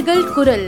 நேயர்கள் குரல்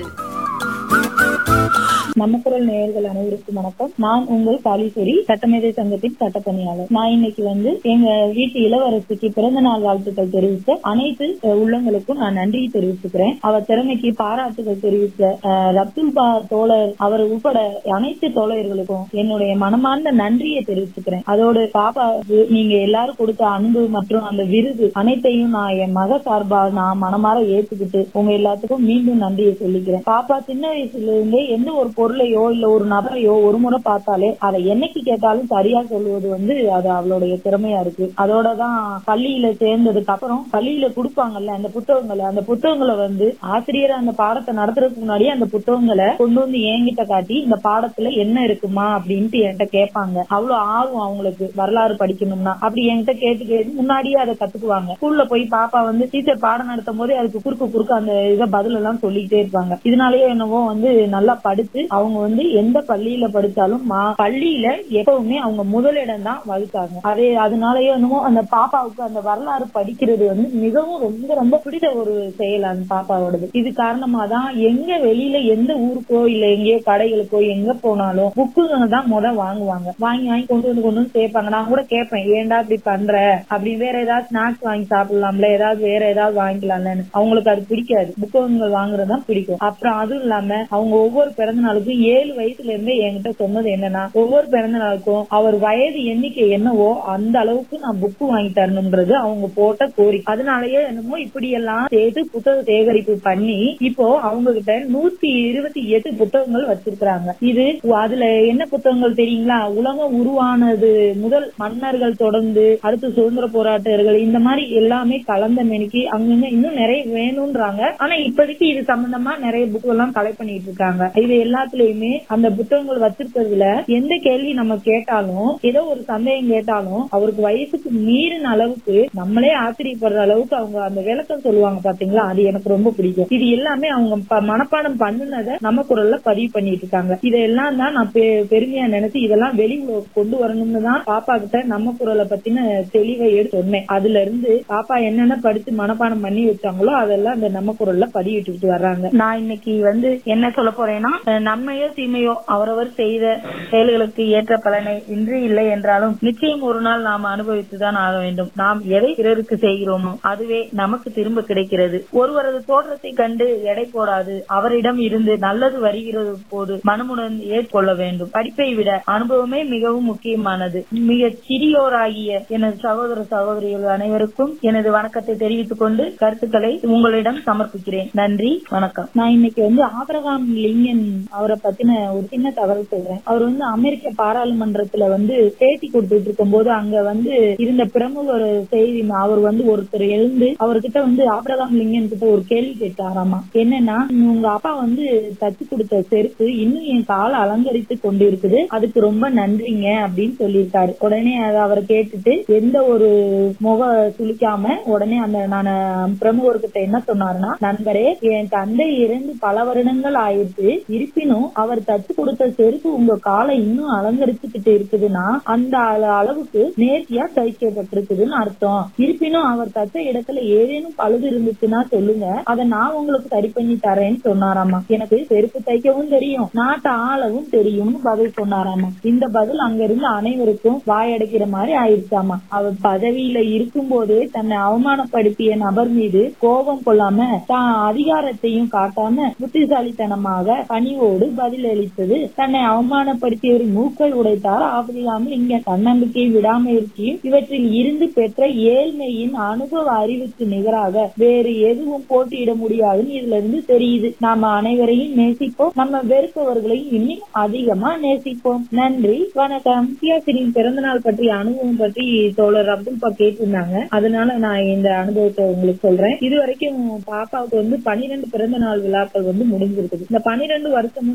நம்ம குரல் நேயர்கள் அனைவருக்கும் வணக்கம் நான் உங்கள் காளீஸ்வரி சட்டமேதை சங்கத்தின் சட்டப்பணியாளர் நான் இன்னைக்கு வந்து எங்க வீட்டு இளவரசிக்கு பிறந்த நாள் வாழ்த்துக்கள் தெரிவித்த அனைத்து அஹ், உள்ளங்களுக்கும் நான் நன்றியை தெரிவிச்சுக்கிறேன் அவர் திறமைக்கு பாராட்டுகள் தெரிவித்த அஹ், ரப்துல் பா தோழர் அவர் உட்பட அனைத்து தோழர்களுக்கும் என்னுடைய மனமார்ந்த நன்றியை தெரிவிச்சுக்கிறேன் அதோடு பாப்பா நீங்க எல்லாரும் கொடுத்த அன்பு மற்றும் அந்த விருது அனைத்தையும் நான் என் மக சார்பா நான் மனமாற ஏத்துக்கிட்டு உங்க எல்லாத்துக்கும் மீண்டும் நன்றியை சொல்லிக்கிறேன் பாப்பா சின்ன வயசுல இருந்தே எந்த ஒரு பொருளையோ இல்ல ஒரு நபரையோ ஒரு முறை பார்த்தாலே அதை என்னைக்கு கேட்டாலும் சரியா சொல்லுவது வந்து அது அவளுடைய திறமையா இருக்கு அதோட தான் பள்ளியில சேர்ந்ததுக்கு அப்புறம் பள்ளியில கொடுப்பாங்கல்ல அந்த புத்தகங்களை அந்த புத்தகங்களை வந்து ஆசிரியர் அந்த பாடத்தை நடத்துறதுக்கு முன்னாடியே அந்த புத்தகங்களை கொண்டு வந்து என்கிட்ட காட்டி இந்த பாடத்துல என்ன இருக்குமா அப்படின்ட்டு என்கிட்ட கேட்பாங்க அவ்வளவு ஆர்வம் அவங்களுக்கு வரலாறு படிக்கணும்னா அப்படி என்கிட்ட கேட்டு கேட்டு முன்னாடியே அதை கத்துக்குவாங்க ஸ்கூல்ல போய் பாப்பா வந்து டீச்சர் பாடம் நடத்தும் போதே அதுக்கு குறுக்க குறுக்க அந்த இதை பதில் எல்லாம் சொல்லிக்கிட்டே இருப்பாங்க இதனாலயே என்னவோ வந்து நல்லா படிச்சு அவங்க வந்து எந்த பள்ளியில படிச்சாலும் மா- பள்ளியில எப்பவுமே அவங்க முதலிடம் தான் வகுத்தாங்க அதே அதனாலயே என்னமோ அந்த பாப்பாவுக்கு அந்த வரலாறு படிக்கிறது வந்து மிகவும் ரொம்ப ரொம்ப பிடித்த ஒரு செயல் அந்த பாப்பாவோடது இது காரணமா தான் எங்க வெளியில எந்த ஊருக்கோ இல்ல எங்கேயோ கடைகளுக்கோ எங்க போனாலும் புக்குங்க தான் முத வாங்குவாங்க வாங்கி வாங்கி கொண்டு வந்து கொண்டு வந்து சேர்ப்பாங்க நான் கூட கேட்பேன் ஏன்டா இப்படி பண்ற அப்படி வேற ஏதாவது ஸ்நாக்ஸ் வாங்கி சாப்பிடலாம்ல ஏதாவது வேற ஏதாவது வாங்கிக்கலாம்லன்னு அவங்களுக்கு அது பிடிக்காது புத்தகங்கள் வாங்குறது தான் பிடிக்கும் அப்புறம் அதுவும் இல்லாம அவங்க ஒவ்வொரு பிறந்த நாளுக்கும் ஏழு வயசுல இருந்தே என்கிட்ட சொன்னது என்னன்னா ஒவ்வொரு பிறந்த நாளுக்கும் அவர் வயது எண்ணிக்கை என்னவோ அந்த அளவுக்கு நான் புக்கு வாங்கி தரணும்ன்றது அவங்க போட்ட கோரிக்கை அதனாலயே என்னமோ இப்படி எல்லாம் சேர்த்து புத்தக சேகரிப்பு பண்ணி இப்போ அவங்க கிட்ட நூத்தி இருபத்தி எட்டு புத்தகங்கள் வச்சிருக்கிறாங்க இது அதுல என்ன புத்தகங்கள் தெரியுங்களா உலகம் உருவானது முதல் மன்னர்கள் தொடர்ந்து அடுத்து சுதந்திர போராட்டர்கள் இந்த மாதிரி எல்லாமே கலந்த மெனிக்கு அங்கங்க இன்னும் நிறைய வேணும்ன்றாங்க ஆனா இப்போதைக்கு இது சம்பந்தமா நிறைய புக் எல்லாம் கலெக்ட் பண்ணிட்டு இருக்காங்க இது எல்லாத்துலயுமே அந்த புத்தகங்கள் வச்சிருக்கிறதுல எந்த கேள்வி நம்ம கேட்டாலும் ஏதோ ஒரு சந்தேகம் கேட்டாலும் அவருக்கு வயசுக்கு மீறின அளவுக்கு நம்மளே ஆச்சரியப்படுற அளவுக்கு அவங்க அந்த விளக்கம் சொல்லுவாங்க பாத்தீங்களா அது எனக்கு ரொம்ப பிடிக்கும் இது எல்லாமே அவங்க ப- மனப்பாடம் பண்ணுனதை நம்ம குரல்ல பதிவு பண்ணிட்டு இருக்காங்க இதெல்லாம் தான் நான் பெ- பெருமையா நினைச்சு இதெல்லாம் வெளி உலகுக்கு கொண்டு வரணும்னு தான் பாப்பா கிட்ட நம்ம குரலை பத்தின தெளிவை எடுத்து சொன்னேன் அதுல இருந்து பாப்பா என்னென்ன படிச்சு மனப்பாடம் பண்ணி வச்சாங்களோ அதெல்லாம் அந்த நம்ம குரல்ல பதிவிட்டுட்டு வர்றாங்க நான் இன்னைக்கு வந்து என்ன சொல்ல போறேன்னா அஹ், நன்மையோ தீமையோ அவரவர் செய்த செயல்களுக்கு ஏற்ற பலனை இன்றி இல்லை என்றாலும் நிச்சயம் ஒரு நாள் நாம் அனுபவித்துதான் ஆக வேண்டும் நாம் எதை பிறருக்கு செய்கிறோமோ அதுவே நமக்கு திரும்ப கிடைக்கிறது ஒருவரது தோற்றத்தை கண்டு எடை போடாது அவரிடம் இருந்து நல்லது வருகிறது போது மனமுடன் ஏற்கொள்ள வேண்டும் படிப்பை விட அனுபவமே மிகவும் முக்கியமானது மிக சிறியோராகிய எனது சகோதர சகோதரிகள் அனைவருக்கும் எனது வணக்கத்தை தெரிவித்துக் கொண்டு கருத்துக்களை உங்களிடம் சமர்ப்பிக்கிறேன் நன்றி வணக்கம் நான் இன்னைக்கு வந்து ஆபிரகாம் லிங்கன் அவரை பத்தின ஒரு சின்ன தகவல் சொல்றேன் அவர் வந்து அமெரிக்க பாராளுமன்றத்துல வந்து பேட்டி கொடுத்துட்டு இருக்கும் போது அங்க வந்து இருந்த பிரமுகர் செய்தி அவர் வந்து ஒருத்தர் எழுந்து அவர்கிட்ட வந்து ஆபிரகாம் லிங்கன் கிட்ட ஒரு கேள்வி கேட்டாராமா என்னன்னா உங்க அப்பா வந்து தச்சு கொடுத்த செருப்பு இன்னும் என் காலை அலங்கரித்து கொண்டு இருக்குது அதுக்கு ரொம்ப நன்றிங்க அப்படின்னு சொல்லியிருக்காரு உடனே அதை அவர் கேட்டுட்டு எந்த ஒரு முக சுளிக்காம உடனே அந்த நான் பிரமுகர்கிட்ட என்ன சொன்னாருன்னா நண்பரே என் தந்தை இறந்து பல வருடங்கள் ஆயிடுச்சு இருப்பினும் அவர் தச்சு கொடுத்த செருப்பு உங்க காலை இன்னும் அலங்கரிச்சுக்கிட்டு இருக்குதுன்னா அந்த அள- அளவுக்கு நேர்த்தியா தைக்கப்பட்டிருக்குதுன்னு அர்த்தம் இருப்பினும் அவர் தச்ச இடத்துல ஏதேனும் பழுது இருந்துச்சுன்னா சொல்லுங்க அதை நான் உங்களுக்கு சரி பண்ணி தரேன்னு சொன்னாராமா எனக்கு செருப்பு தைக்கவும் தெரியும் நாட்டை ஆளவும் தெரியும் பதில் சொன்னாராமா இந்த பதில் அங்க இருந்த அனைவருக்கும் வாயடைக்கிற மாதிரி ஆயிடுச்சாமா அவர் பதவியில இருக்கும் போதே தன்னை அவமானப்படுத்திய நபர் மீது கோபம் கொள்ளாம தான் அதிகாரத்தையும் காட்டாம புத்திசாலித்தனமாக பணிவோடு பதில் அளித்தது தன்னை அவமானப்படுத்தியவர் மூக்கை உடைத்தார் ஆபதிலாமல் இங்க தன்னம்பிக்கை விடாமுயற்சியும் இவற்றில் இருந்து பெற்ற ஏழ்மையின் அனுபவ அறிவுக்கு நிகராக வேறு எதுவும் போட்டியிட முடியாதுன்னு இதுல இருந்து தெரியுது நாம அனைவரையும் நேசிப்போம் நம்ம வெறுப்பவர்களையும் இன்னும் அதிகமா நேசிப்போம் நன்றி வணக்கம் சியாசிரியின் பிறந்த நாள் பற்றிய அனுபவம் பற்றி தோழர் அப்துல் பா கேட்டிருந்தாங்க அதனால நான் இந்த அனுபவத்தை உங்களுக்கு சொல்றேன் இது வரைக்கும் பாப்பாவுக்கு வந்து பனிரெண்டு பிறந்த நாள் விழாக்கள் வந்து முடிஞ்சிருக்குது இந்த பனிரெண்டு வருஷமும்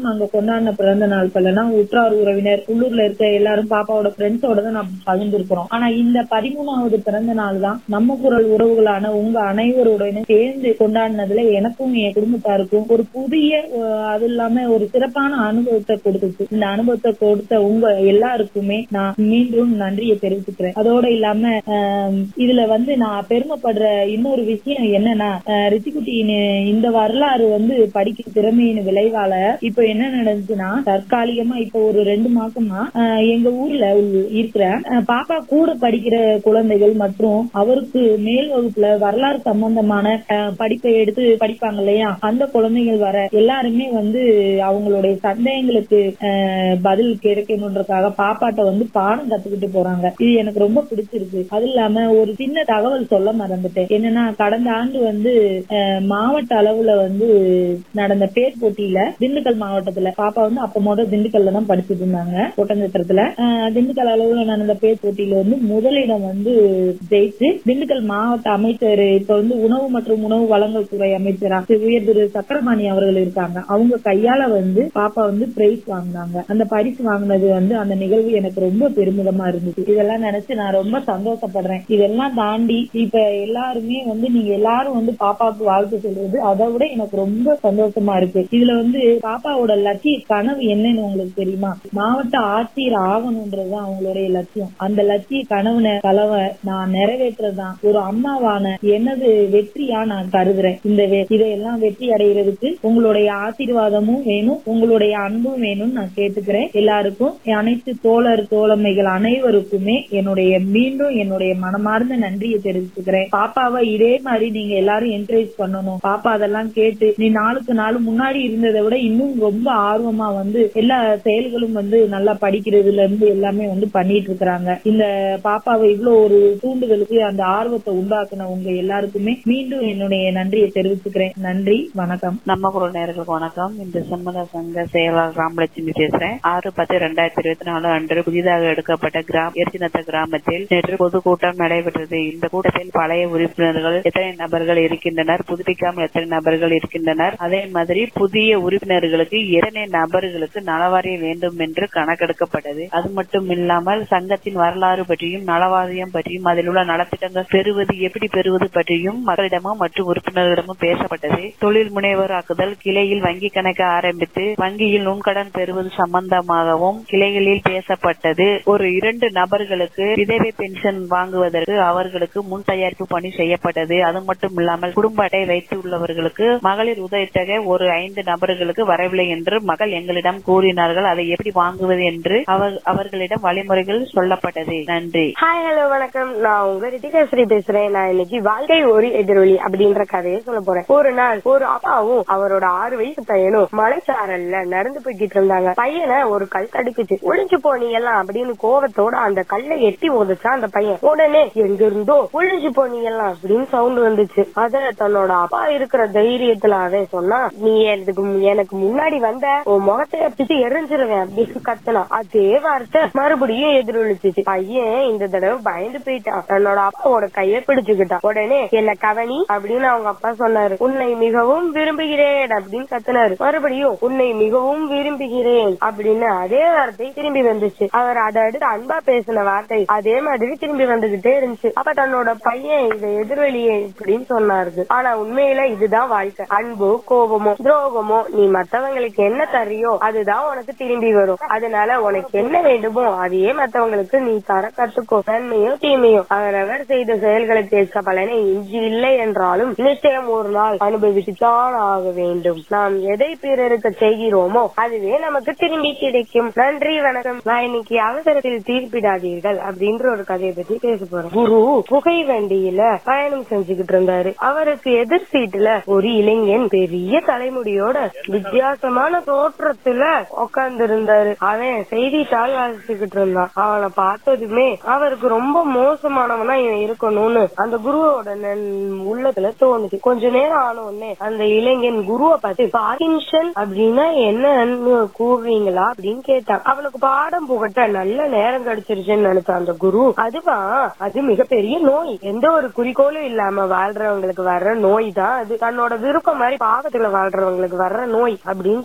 அங்க கொண்டாடின பிறந்த நாட்கள்லாம் உற்றார் உறவினர் உள்ளூர்ல இருக்க எல்லாரும் பாப்பாவோட ஃப்ரெண்ட்ஸோட தான் நம்ம பகிர்ந்துருக்கிறோம் ஆனா இந்த பதிமூணாவது பிறந்த நாள் தான் நம்ம குரல் உறவுகளான உங்க அனைவருடன் சேர்ந்து கொண்டாடினதுல எனக்கும் என் குடும்பத்தாருக்கும் ஒரு புதிய அஹ், அது இல்லாம ஒரு சிறப்பான அனுபவத்தை கொடுத்துச்சு இந்த அனுபவத்தை கொடுத்த உங்க எல்லாருக்குமே நான் மீண்டும் நன்றியை தெரிவிச்சுக்கிறேன் அதோட இல்லாம ஆம், இதுல வந்து நான் பெருமைப்படுற இன்னொரு விஷயம் என்னன்னா அஹ், ரிச்சிக்குட்டியின் இந்த வரலாறு வந்து படிக்க திறமையின் விளைவால இப்ப என்ன நடந்துச்சுன்னா தற்காலிகமா இப்ப ஒரு ரெண்டு மாசமா அஹ், எங்க ஊர்ல உள்ள- இருக்கிற அஹ், பாப்பா கூட படிக்கிற குழந்தைகள் மற்றும் அவருக்கு மேல் வகுப்புல வரலாறு சம்பந்தமான அஹ், படிப்பை எடுத்து படிப்பாங்க இல்லையா அந்த குழந்தைகள் வர எல்லாருமே வந்து அவங்களுடைய சந்தேகங்களுக்கு அஹ், பதில் கிடைக்கணுன்றதுக்காக பாப்பாட்ட வந்து பாடம் கத்துக்கிட்டு போறாங்க இது எனக்கு ரொம்ப பிடிச்சிருக்கு அது இல்லாம ஒரு சின்ன தகவல் சொல்ல மறந்துட்டேன் என்னன்னா கடந்த ஆண்டு வந்து அஹ், மாவட்ட அளவுல வந்து நடந்த பேர் போட்டியில திண்டுக்கல் மாவட்டத்துல பாப்பா வந்து அப்ப முதல் திண்டுக்கல்ல தான் படிச்சுட்டு இருந்தாங்க ஒட்டஞ்சத்திரத்துல அஹ், திண்டுக்கல் அளவுல நடந்த பேர் போட்டியில வந்து முதலிடம் வந்து ஜெயிச்சு திண்டுக்கல் மாவட்ட அமைச்சர் இப்ப வந்து உணவு மற்றும் உணவு வழங்கல் துறை அமைச்சரா திரு உயர் திரு சக்கரபாணி அவர்கள் இருக்காங்க அவங்க கையால வந்து பாப்பா வந்து பிரைஸ் வாங்கினாங்க அந்த பரிசு வாங்கினது வந்து அந்த நிகழ்வு எனக்கு ரொம்ப பெருமிதமா இருந்துச்சு இதெல்லாம் நினைச்சு நான் ரொம்ப சந்தோஷப்படுறேன் இதெல்லாம் தாண்டி இப்ப எல்லாருமே வந்து நீங்க எல்லாரும் வந்து பாப்பாவுக்கு வாழ்த்து சொல்றது அதை விட எனக்கு ரொம்ப சந்தோஷமா இருக்கு இதுல வந்து பாப்பாவோட லட்சிய கனவு என்னன்னு உங்களுக்கு தெரியுமா மாவட்ட ஆட்சியர் ஆகணும்ன்றதுதான் அவங்களுடைய லட்சியம் அந்த லட்சிய கனவுன கலவை நான் நிறைவேற்றதான் ஒரு அம்மாவான எனது வெற்றியா நான் கருதுறேன் இந்த வெ- இதையெல்லாம் வெற்றி அடைகிறதுக்கு உங்களுடைய ஆசீர்வாதமும் வேணும் உங்களுடைய அன்பும் வேணும்னு நான் கேட்டுக்கிறேன் எல்லாருக்கும் என் அனைத்து தோழர் தோழமைகள் அனைவருக்குமே என்னுடைய மீண்டும் என்னுடைய மனமார்ந்த நன்றியை தெரிவிச்சுக்கிறேன் பாப்பாவை இதே மாதிரி நீங்க எல்லாரும் என்கரேஜ் பண்ணணும் பாப்பா அதெல்லாம் கேட்டு நீ நாளுக்கு நாள் முன்னாடி இருந்ததை விட இன்னும் ரொம்ப ஆர்வமா வந்து எல்லா செயல்களும் வந்து நல்லா படிக்கிறதுல இருந்து எல்லாமே வந்து பண்ணிட்டு இருக்கிறாங்க இந்த பாப்பாவை இவ்வளவு ஒரு தூண்டுதலுக்கு அந்த ஆர்வத்தை உண்டாக்குன உங்க எல்லாருக்குமே மீண்டும் என்னுடைய நன்றியை தெரிவிச்சுக்கிறேன் நன்றி வணக்கம் நம்ம குரல் நேயர்களுக்கு வணக்கம் இந்த செம்மத சங்க செயலாளர் ராமலட்சுமி பேசுறேன் ஆறு பத்து ரெண்டாயிரத்தி இருபத்தி நாலு அன்று புதிதாக எடுக்கப்பட்ட கிராம எரிச்சினத்த கிராமத்தில் நேற்று பொதுக்கூட்டம் நடைபெற்றது இந்த கூட்டத்தில் பழைய உறுப்பினர்கள் எத்தனை நபர்கள் இருக்கின்றனர் புதுப்பிக்காமல் எத்தனை நபர்கள் இருக்கின்றனர் அதே மாதிரி புதிய உறுப்பினர்களுக்கு எத்தனை நபர்களுக்கு நலவாரிய வேண்டும் என்று கணக்கெடுக்கப்பட்டது அது மட்டும் இல்லாமல் சங்கத்தின் வரலாறு பற்றியும் நலவாரியம் பற்றியும் அதில் உள்ள நலத்திட்டங்கள் பெறுவது எப்படி பெறுவது பற்றியும் மக்களிடமும் மற்றும் உறுப்பினர்களிடமும் பேசப்பட்டது தொழில் முனைவராக்குதல் கிளையில் வங்கி கணக்கு ஆரம்பித்து வங்கியில் நுண்கடன் பெறுவது சம்பந்தமாகவும் கிளைகளில் பேசப்பட்டது ஒரு இரண்டு நபர்களுக்கு விதவை பென்ஷன் வாங்குவதற்கு அவர்களுக்கு முன் தயாரிப்பு பணி செய்யப்பட்டது அது மட்டும் இல்லாமல் குடும்ப அட்டை வைத்துள்ளவர்களுக்கு மகளிர் உதவித்தொகை ஒரு ஐந்து நபர்களுக்கு வரவில்லை என்று மகள் எங்களிடம் கூறினார்கள் அதை எப்படி வாங்குவது என்று அவர்- அவர்களிடம் வழிமுறைகள் சொல்லப்பட்டது நன்றி ஹாய் ஹலோ வணக்கம் நான் உங்க ரித்திகாஸ்ரீ பேசுறேன் நான் இன்னைக்கு வாழ்க்கை ஒரு எதிரொலி அப்படின்ற கதையை சொல்ல போறேன் ஒரு நாள் ஒரு அப்பாவும் அவரோட ஆறு வயசு பையனும் மலைச்சாரல்ல நடந்து போய்கிட்டு இருந்தாங்க பையனை ஒரு கல் தடுக்குச்சு ஒளிஞ்சு போனீ எல்லாம் அப்படின்னு கோவத்தோட அந்த கல்லை எட்டி ஓதுச்சா அந்த பையன் உடனே எங்க இருந்தோ ஒளிஞ்சு போனீ எல்லாம் அப்படின்னு சவுண்ட் வந்துச்சு அத தன்னோட அப்பா இருக்கிற தைரியத்துல அவன் சொன்னா நீ எனக்கு எனக்கு முன்னாடி வந்த உன் முகத்தை பிச்சு எரிஞ்சிருவேன் அப்படின்னு கத்துனா அதே வார்த்தை மறுபடியும் எதிரொலிச்சுச்சு பையன் இந்த தடவை பயந்து போயிட்டான் தன்னோட அப்பாவோட கைய பிடிச்சுக்கிட்டான் உடனே என்ன கவனி அப்படின்னு அவங்க அப்பா சொன்னாரு உன்னை மிகவும் விரும்புகிறேன் அப்படின்னு கத்துனாரு மறுபடியும் உன்னை மிகவும் விரும்புகிறேன் அப்படின்னு அதே வார்த்தை திரும்பி வந்துச்சு அவர் அதை அடுத்து அன்பா பேசின வார்த்தை அதே மாதிரி திரும்பி வந்துகிட்டே இருந்துச்சு அப்ப தன்னோட பையன் இதை எதிர்வெளியே இப்படின்னு சொன்னாரு ஆனா உண்மையில இதுதான் வாழ்க்கை அன்போ கோபமோ துரோகமோ நீ மத்தவங்களுக்கு என்ன தரியோ அதுதான் உனக்கு திரும்பி வரும் அதனால உனக்கு என்ன வேண்டுமோ அதையே மத்தவங்களுக்கு நீ தர கத்துக்கோ நன்மையோ தீமையோ அவரவர் செய்த செயல்களுக்கு ஏற்ற பலனை இன்று இல்லை என்றாலும் நிச்சயம் ஒரு நாள் அனுபவிச்சுதான் ஆக வேண்டும் நாம் எதை பிறருக்கு செய்கிறோமோ அதுவே நமக்கு திரும்பி கிடைக்கும் நன்றி வணக்கம் நான் இன்னைக்கு அவசரத்தில் தீர்ப்பிடாதீர்கள் அப்படின்ற ஒரு கதையை பத்தி பேச போறேன் குரு புகை வண்டியில பயணம் செஞ்சுக்கிட்டு இருந்தாரு அவருக்கு எதிர் சீட்டுல ஒரு இளைஞன் பெரிய தலைமுடியோட வித்தியாசமான தோற்றத்துல உட்கார்ந்து இருந்தாரு அவன் செய்தித்தாள் வாசிச்சுக்கிட்டு இருந்தான் அவனை பார்த்ததுமே அவருக்கு ரொம்ப மோசமானவனா இவன் இருக்கணும்னு அந்த குருவோட நன்- உள்ளத்துல தோணுச்சு கொஞ்ச நேரம் ஆன உடனே அந்த இளைஞன் குருவை பார்த்து பார்க்கின்சன் அப்படின்னா என்னன்னு கூறுவீங்களா அப்படின்னு கேட்டான் அவனுக்கு பாடம் புகட்ட நல்ல நேரம் கிடைச்சிருச்சுன்னு நினைச்சான் அந்த குரு அதுவா அது மிகப்பெரிய நோய் எந்த ஒரு குறிக்கோளும் இல்லாம வாழ்றவங்களுக்கு வர்ற நோய் தான் அது தன்னோட விருப்பம் மாதிரி பாவத்துல வாழ்றவங்களுக்கு வர்ற நோய் அப்படின்னு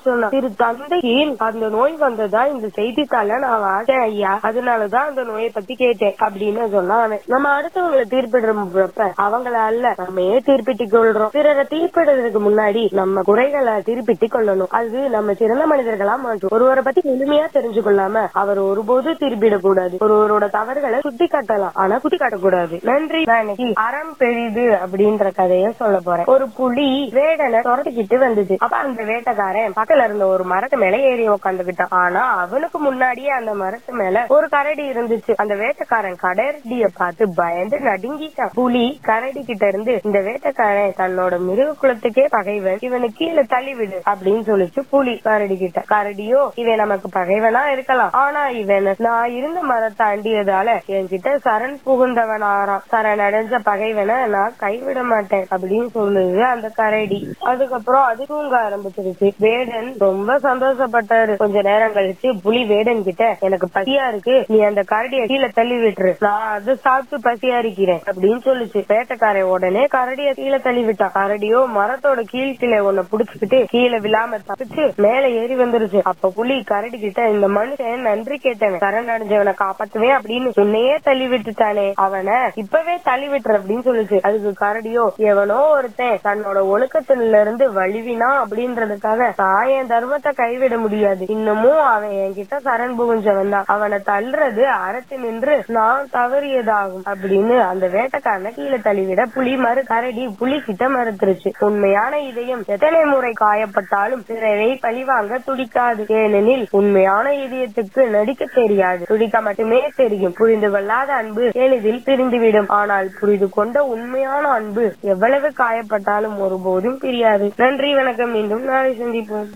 சொன்னா திரு தந்தைக்கு அந்த நோய் வந்ததா இந்த செய்தித்தாள நான் வாசிச்சேன் ஐயா அதனாலதான் அந்த நோயை பத்தி கேட்டேன் அப்படின்னு சொன்னா அவன் நம்ம அடுத்தவங்களை தீர்ப்பிடுறப்ப அவங்கள அல்ல நம்மையே தீர்ப்பிட்டு கொள்றோம் பிறரை தீர்ப்பிடுறதுக்கு முன்னாடி நம்ம குறைகளை தீர்ப்பிட்டு கொள்ளணும் அது நம்ம சிறந்த மனிதர்களா மாற்றும் ஒருவரை பத்தி முழுமையா தெரிஞ்சு கொள்ளாம அவர் ஒருபோது திருப்பிடக்கூடாது ஒருவரோட தவறுகளை சுட்டி காட்டலாம் ஆனா குத்தி காட்டக்கூடாது நன்றி நான் இன்னைக்கு அறம் பெரிது அப்படின்ற கதைய சொல்ல போறேன் ஒரு புலி வேடனை துரத்திக்கிட்டு வந்தது அப்ப அந்த வேட்டைக்காரன் பக்கத்துல இருந்த ஒரு மரத்து மேல ஏறி உட்காந்துக்கிட்டான் ஆனா அவனுக்கு முன்னாடியே அந்த மரத்து மேல ஒரு கரடி இருந்துச்சு அந்த வேட்டைக்காரன் கரடிய பார்த்து பயந்து நடுங்கிட்டான் புலி கரடி கிட்ட இருந்து இந்த வேட்டைக்காரன் தன்னோட மிருக குலத்துக்கே பகைவன் இவனை கீழே தள்ளிவிடு அப்படின்னு சொல்லிச்சு புலி கரடி கிட்ட கரடியோ இவன் நமக்கு பகைவனா இருக்கலாம் ஆனா இவன் நான் இருந்த மரத்தை அண்டியதால என்கிட்ட சரண் புகுந்தவனாராம் சரண் அடைஞ்ச பகைவனை நான் கைவிட மாட்டேன் அப்படின்னு சொல்லுது அந்த கரடி அதுக்கப்புறம் அது தூங்க ஆரம்பிச்சிருச்சு வேடன் ரொம்ப சந்தோஷப்பட்டாரு கொஞ்ச நேரம் கழிச்சு புலி வேடன் கிட்ட எனக்கு பசியா இருக்கு நீ அந்த கரடிய கீழே தள்ளி விட்டுரு நான் அதை சாப்பிட்டு பசியா இருக்கிறேன் அப்படின்னு சொல்லுச்சு வேட்டைக்காரன் உடனே கரடிய கீழே தள்ளி விட்டான் கரடியோ மரத்தோட கீழ் கீழே ஒன்ன புடிச்சுக்கிட்டு கீழே விழாம தப்பிச்சு மேல ஏறி வந்துருச்சு அப்ப புலி கரடி கிட்ட இந்த மனுஷன் நன்றி கேட்டவன் சரண் அடைஞ்சவனை காப்பாத்துவேன் அப்படின்னு உன்னையே தள்ளி விட்டுட்டானே அவனை இப்பவே தள்ளி விட்டுற அப்படின்னு சொல்லுச்சு அதுக்கு கரடியோ எவனோ ஒருத்தன் தன்னோட ஒழுக்கத்துல இருந்து வலிவினா அப்படின்றதுக்காக நான் என் தர்மத்தை கைவிட முடியாது இன்னமும் அவன் என்கிட்ட சரண் புகுஞ்சவன் தான் அவனை தள்ளுறது அறத்து நின்று நான் தவறியதாகும் அப்படின்னு அந்த வேட்டைக்காரனை கீழே தள்ளிவிட புலி மறு கரடி புலி கிட்ட மறுத்துருச்சு உண்மையான இதயம் எத்தனை முறை காயப்பட்டாலும் பிறரை பழிவாங்க துடிக்காது ஏனெனில் உண்மையான இதயத்துக்கு நடிக்க தெரியாது துடிக்க மட்டுமே தெரியும் புரிந்து கொள்ளாத அன்பு எளிதில் பிரிந்துவிடும் ஆனால் புரிந்து கொண்ட உண்மையான அன்பு எவ்வளவு காயப்பட்டாலும் ஒருபோதும் பிரியாது நன்றி வணக்கம் மீண்டும் நாளை சந்திப்போம்